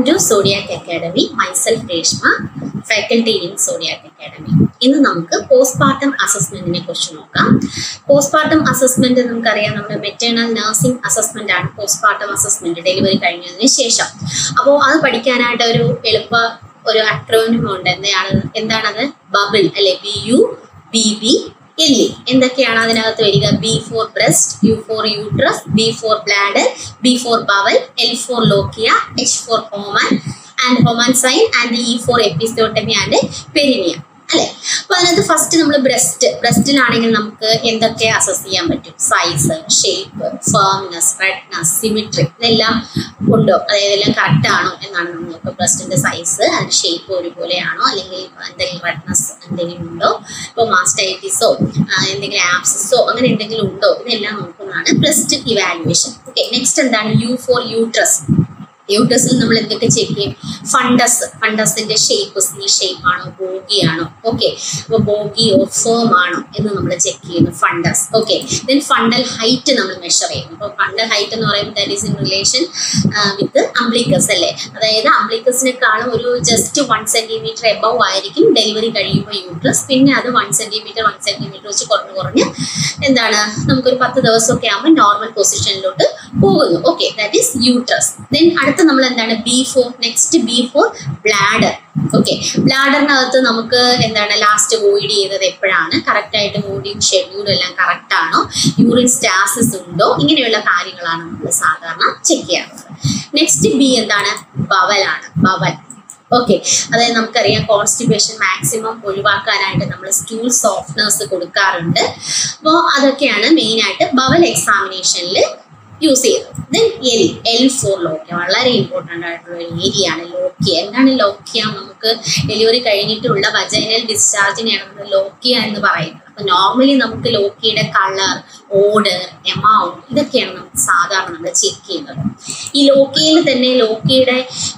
to Zodiac Academy myself Reshma faculty in Zodiac Academy ഇന്ന് നമുക്ക് postmortem അസസ്മെന്റിനെ കുറിച്ച് നോക്കാം പോസ്റ്റ്മോർട്ടം അസസ്മെന്റ് നമുക്കറിയാം നമ്മുടെ മെറ്റേണൽ നഴ്സിംഗ് അസസ്മെന്റ് ആണ് പോസ്റ്റ്മോർട്ടം അസസ്മെന്റ് ഡെലിവറി കഴിഞ്ഞതിന് ശേഷം അപ്പോൾ അത് പഠിക്കാനായിട്ട് ഒരു എളുപ്പ ഒരു അക്രോനിം ഉണ്ട് എന്താണ് എന്താണത് ബബിൾ അല്ലെ B U B B L E എന്തൊക്കെയാണ് അതിനകത്ത് വരിക B for breast U for uterus B for bladder B for bowel L for lochia H for Homan and Homan sign and E for episiotomy and perineum അല്ലെ അപ്പൊ അതിനകത്ത് first നമ്മൾ breast ബ്രസ്റ്റിലാണെങ്കിൽ നമുക്ക് എന്തൊക്കെ assess ചെയ്യാൻ പറ്റും size shape firmness redness symmetry ഇതെല്ലാം ഉണ്ടോ അതായത് എല്ലാം കറക്റ്റ് ആണോ എന്നാണ് നമ്മൾ നോക്കുക ബ്രസ്റ്റിന്റെ സൈസ് അതിന്റെ ഷേപ്പ് ഒരുപോലെയാണോ അല്ലെങ്കിൽ എന്തെങ്കിലും റെഡ്നെസ് എന്തെങ്കിലും ഉണ്ടോ ഇപ്പോൾ മാസ്റ്റൈറ്റിസോ എന്തെങ്കിലും ആപ്സിസോ അങ്ങനെ എന്തെങ്കിലും ഉണ്ടോ ഇതെല്ലാം നോക്കുന്നതാണ് ബ്രസ്റ്റ് ഇവാലുവേഷൻ ഓക്കെ നെക്സ്റ്റ് എന്താണ് യു ഫോർ യൂട്രസ് യൂട്രസിൽ നമ്മൾ എന്തൊക്കെ ചെക്ക് ചെയ്യും ഫണ്ടസ് ഫണ്ടസിന്റെ ഷേപ്പ് സി ഷേപ്പ് ആണോ ബോഗി ആണോ ഓക്കെ അപ്പോൾ ബോഗിയോ ഫേം ആണോ എന്ന് നമ്മൾ ചെക്ക് ചെയ്യുന്നു fundus okay then fundal height നമ്മൾ മെഷർ ചെയ്യുന്നു അപ്പോൾ ഫണ്ടൽ ഹൈറ്റ് എന്ന് പറയുമ്പോൾ that is in relation with umbilicus അല്ലേ അതായത് അംബ്ലിക്കസിനെക്കാളും ഒരു ജസ്റ്റ് വൺ സെന്റിമീറ്റർ എബവ് ആയിരിക്കും ഡെലിവറി കഴിയുമ്പോൾ യൂട്രസ് പിന്നെ അത് വൺ സെന്റിമീറ്റർ വൺ സെന്റിമീറ്റർ വെച്ച് കുറഞ്ഞ് കുറഞ്ഞ് എന്താണ് നമുക്കൊരു പത്ത് ദിവസമൊക്കെ ആകുമ്പോൾ നോർമൽ പൊസിഷനിലോട്ട് പോകുന്നു okay that is uterus then അടുത്ത നമ്മൾ എന്താണ് B for next B for bladder okay ബ്ലാഡറിനകത്ത് നമുക്ക് എന്താണ് ലാസ്റ്റ് വോയിഡ് ചെയ്തത് എപ്പോഴാണ് കറക്റ്റ് ആയിട്ട് വോയിഡിങ് ഷെഡ്യൂൾ എല്ലാം കറക്റ്റ് ആണോ യൂറിൻ സ്റ്റാസിസ് ഉണ്ടോ ഇങ്ങനെയുള്ള കാര്യങ്ങളാണ് നമ്മൾ സാധാരണ ചെക്ക് ചെയ്യാറുള്ളത് നെക്സ്റ്റ് ബി എന്താണ് ബവലാണ് ബവൽ ഓക്കെ അതായത് നമുക്കറിയാം കോൺസ്റ്റിപ്പേഷൻ മാക്സിമം ഒഴിവാക്കാനായിട്ട് നമ്മൾ സ്റ്റൂൾ സോഫ്റ്റ്നേഴ്സ് കൊടുക്കാറുണ്ട് അപ്പോൾ അതൊക്കെയാണ് മെയിനായിട്ട് ബവൽ എക്സാമിനേഷനിൽ യൂസ് ചെയ്യുന്നത് then L L for lochia വളരെ ഇമ്പോർട്ടൻ്റ് ആയിട്ടുള്ള ഒരു ഏരിയ ആണ് ലോക്കിയ എന്താണ് ലോക്കിയ നമുക്ക് ഡെലിവറി കഴിഞ്ഞിട്ടുള്ള വജൈനൽ ഡിസ്ചാർജിനെയാണ് നമ്മൾ ലോക്കിയ എന്ന് പറയുന്നത് അപ്പൊ നോർമലി നമുക്ക് ലോക്കിയുടെ കളർ ഓർഡർ എമൗണ്ട് ഇതൊക്കെയാണ് നമുക്ക് സാധാരണ നമ്മൾ ചെക്ക് ചെയ്യുന്നത് ഈ ലോക്കിയയിൽ തന്നെ ലോക്കിയുടെ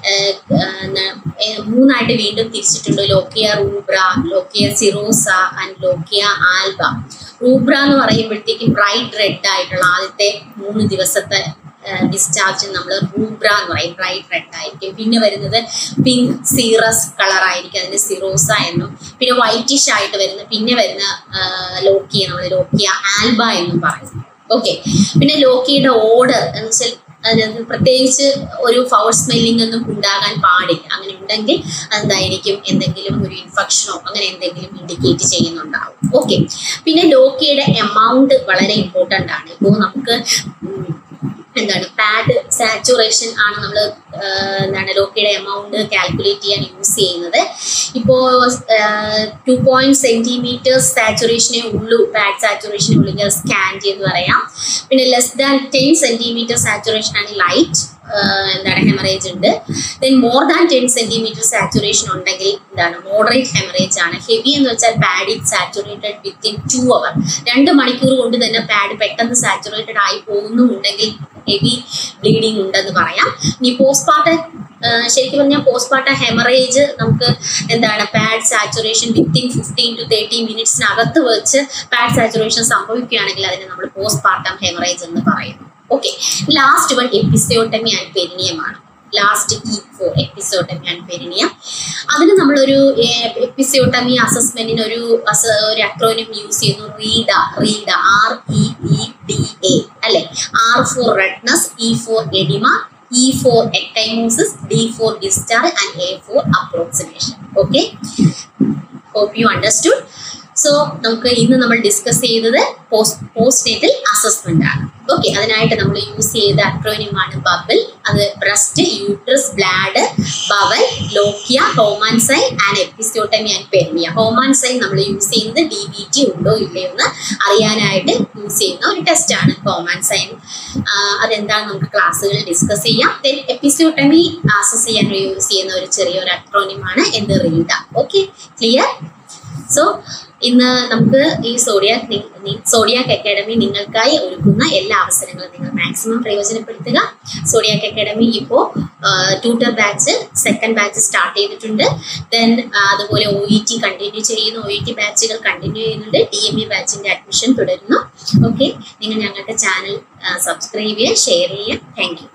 മൂന്നായിട്ട് വീണ്ടും തിരിച്ചിട്ടുണ്ട് lochia rubra lochia serosa and lochia alba rubra എന്ന് പറയുമ്പോഴത്തേക്കും ബ്രൈറ്റ് റെഡ് ആയിട്ടുള്ള ആദ്യത്തെ മൂന്ന് ദിവസത്തെ ഡിസ്ചാർജ് നമ്മൾ റൂബ്ര എന്ന് പറയും ബ്രൈറ്റ് റെഡ് ആയിരിക്കും പിന്നെ വരുന്നത് പിങ്ക് സീറസ് കളർ ആയിരിക്കും അതിന് സിറോസ എന്നും പിന്നെ വൈറ്റിഷ് ആയിട്ട് വരുന്ന പിന്നെ വരുന്ന ലോക്കിയ നമ്മൾ ലോക്കിയ ആൽബ എന്നും പറയും ഓക്കെ പിന്നെ ലോക്കിയുടെ ഓർഡർ എന്ന് വെച്ചാൽ അതിനകത്ത് പ്രത്യേകിച്ച് ഒരു ഫൗൾ സ്മെല്ലിംഗ് ഒന്നും ഉണ്ടാകാൻ പാടില്ല അങ്ങനെ ഉണ്ടെങ്കിൽ എന്തായിരിക്കും എന്തെങ്കിലും ഒരു ഇൻഫെക്ഷനോ അങ്ങനെ എന്തെങ്കിലും ഇൻഡിക്കേറ്റ് ചെയ്യുന്നുണ്ടാവും ഓക്കെ പിന്നെ ലോക്കിയുടെ എമൗണ്ട് വളരെ ഇമ്പോർട്ടൻ്റ് ആണ് ഇപ്പോൾ നമുക്ക് എന്താണ് പാഡ് സാച്ചുറേഷൻ ആണ് നമ്മൾ എന്താണ് ലോക്കിയുടെ എമൗണ്ട് കാൽക്കുലേറ്റ് ചെയ്യാൻ യൂസ് ചെയ്യുന്നത് ഇപ്പോൾ ടു പോയിന്റ് സെന്റിമീറ്റേഴ്സ് സാച്ചുറേഷനേ ഉള്ളൂ പാഡ് സാച്ചുറേഷനേ ഉള്ളൂ സ്കാൻ ചെയ്ത് പറയാം പിന്നെ less than ten centimetre saturation ആണ് ലൈറ്റ് എന്താണ് ഹെമറേജ് ഉണ്ട് then more than ten centimetre saturation ഉണ്ടെങ്കിൽ എന്താണ് മോഡറേറ്റ് ഹെമറേജ് ആണ് ഹെവി എന്ന് വെച്ചാൽ pad it saturated within two hour രണ്ട് മണിക്കൂർ കൊണ്ട് തന്നെ പാഡ് പെട്ടെന്ന് സാച്ചുറേറ്റഡ് ആയി പോകുന്നുണ്ടെങ്കിൽ ഹെവി ബ്ലീഡിങ് ഉണ്ടെന്ന് പറയാം ഇനി പോസ്റ്റ്മോർട്ടം ശരിക്കും പറഞ്ഞാൽ പോസ്റ്റ്മോർട്ടം ഹെമറേജ് നമുക്ക് എന്താണ് pad saturation within fifteen to thirty മിനിറ്റ്സിനകത്ത് വെച്ച് പാഡ് സാച്ചുറേഷൻ സംഭവിക്കുകയാണെങ്കിൽ അതിനെ നമ്മൾ പോസ്റ്റ്മോർട്ടം ഹെമറേജ് എന്ന് പറയുന്നു okay last one episiotomy and പെരിനിയമാണ് last E for episiotomy and perineum അതിന് നമ്മളൊരു എപ്പിസോട്ടമി അസസ്മെന്റിന് ഒരു ഒരു അക്രോനിം യൂസ് ചെയ്യുന്നു REEDA REEDA R E E D A അല്ലെ R for redness E for oedema E for ecchymosis D for discharge and A for approximation okay hope you understood so നമുക്ക് ഇന്ന് നമ്മൾ discuss ചെയ്തത് post postnatal assessment ആണ് okay അതിനായിട്ട് നമ്മൾ use ചെയ്ത അക്രോനിമാണ് bubble അത് breast uterus bladder bowel lochia Homan sign and episiotomy and perineum Homan sign നമ്മൾ യൂസ് ചെയ്യുന്നത് ഡി ബി ടി ഉണ്ടോ ഇല്ലയോ എന്ന് അറിയാനായിട്ട് യൂസ് ചെയ്യുന്ന ഒരു ടെസ്റ്റ് ആണ് ഹോമാൻ സൈൻ അതെന്താണ് നമുക്ക് ക്ലാസ്സുകളിൽ ഡിസ്കസ് ചെയ്യാം ദെൻ എപ്പിസ്റ്റോട്ടമി അസസ് ചെയ്യാൻ യൂസ് ചെയ്യുന്ന ഒരു ചെറിയൊരു അക്രോനിമാണ് എന്ത് റീഡ ഓക്കെ ക്ലിയർ സോ ഇന്ന് നമുക്ക് ഈ സോഡിയാക് സോഡിയാക് അക്കാഡമി നിങ്ങൾക്കായി ഒരുക്കുന്ന എല്ലാ അവസരങ്ങളും നിങ്ങൾ മാക്സിമം പ്രയോജനപ്പെടുത്തുക സോഡിയാക് അക്കാഡമി ഇപ്പോൾ tutor batch second batch start ചെയ്തിട്ടുണ്ട് ദെൻ അതുപോലെ ഒ ഇ ടി കണ്ടിന്യൂ ചെയ്യുന്നു ഒ ഇ ടി ബാച്ചുകൾ കണ്ടിന്യൂ ചെയ്യുന്നുണ്ട് ഡി എം ഇ ബാച്ചിന്റെ അഡ്മിഷൻ തുടരുന്നു ഓക്കെ നിങ്ങൾ ഞങ്ങളുടെ ചാനൽ സബ്സ്ക്രൈബ് ചെയ്യുക ഷെയർ ചെയ്യുക താങ്ക് യു